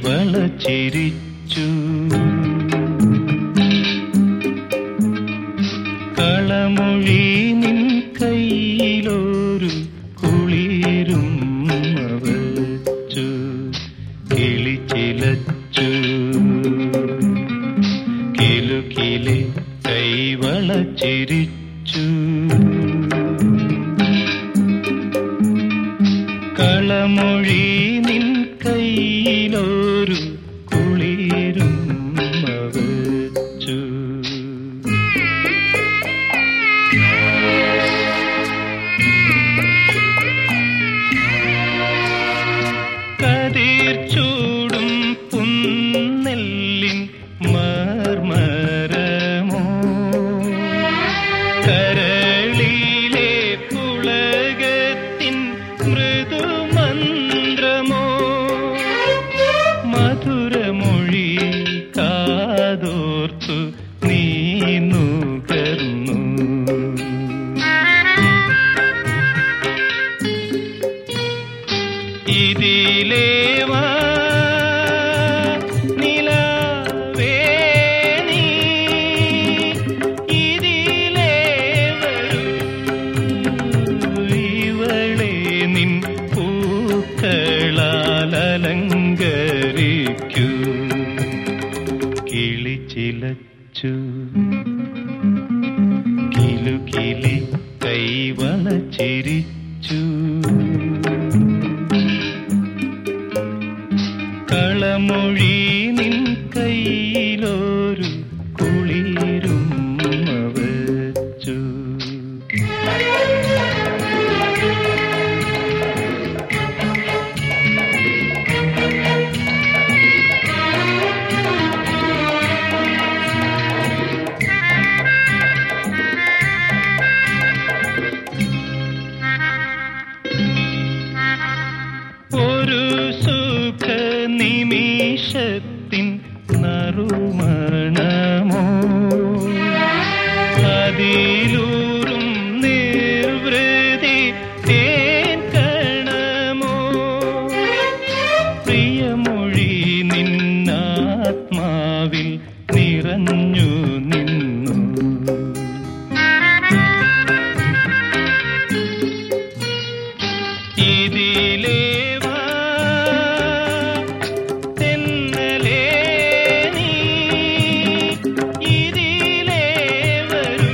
കൈവളച്ചിരിച്ചു കളമൊഴി നിൻ കയ്യിലൊരു കുളിരും വച്ചു കിളിച്ചിലച്ചു കിലുകിലെ കൈവളച്ചിരിച്ചു കളമൊഴി നിൻ കയ്യിലൊരു കുളിരും വച്ചു കതിർ ചൂടും പുന്നെല്ലിൻ മർമരമോ കരളിലെ പുളകത്തിൻ മൃദുമന്ത്രമോ മധുരമൊഴി കാതോർത്തു നീ നുകർന്നു ഇതിലേവാ നിലവേ നീ ഇതിലേ വരൂ ഇവളെ നിൻ പൂക്കളാൽ അലങ്കരിക്കൂ കിളിച്ചിലച്ചു കിലുകിലി കൈവളച്ചിരിച്ചു കളമൊഴി നിൻ കയ്യിലൊരു കുളിരും വച്ചു ഒരു സുഖ നിമിഷത്തിൻ നറുമണമോ അതിലൂറും നിർവൃതി തേൻ കണമോ പ്രിയമൊഴി നിന്നാത്മാവിൽ നിറഞ്ഞു നിന്നു ഇതിലേവാ തെന്നലേ നീ ഇതിലേ വരൂ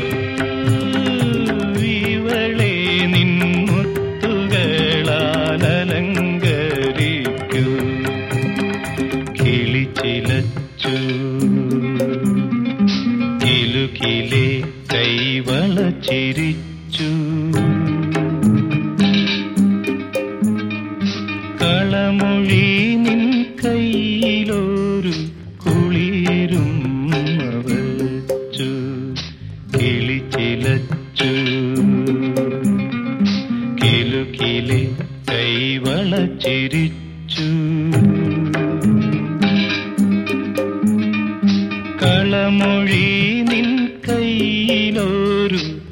ഇവളെ നിൻ മുത്തുകളാൽ അലങ്കരിക്കൂ കിളിച്ചിലച്ചു കിലുകിലെ കൈവളച്ചിരിച്ചു കളമൊഴി നിൻ കയ്യിലൊരു കുളിരും വച്ചു കിളിച്ചിലച്ചു കിലുകിലെ കൈവളച്ചിരിച്ചു കളമൊഴി നിൻ കയ്യിലൊരു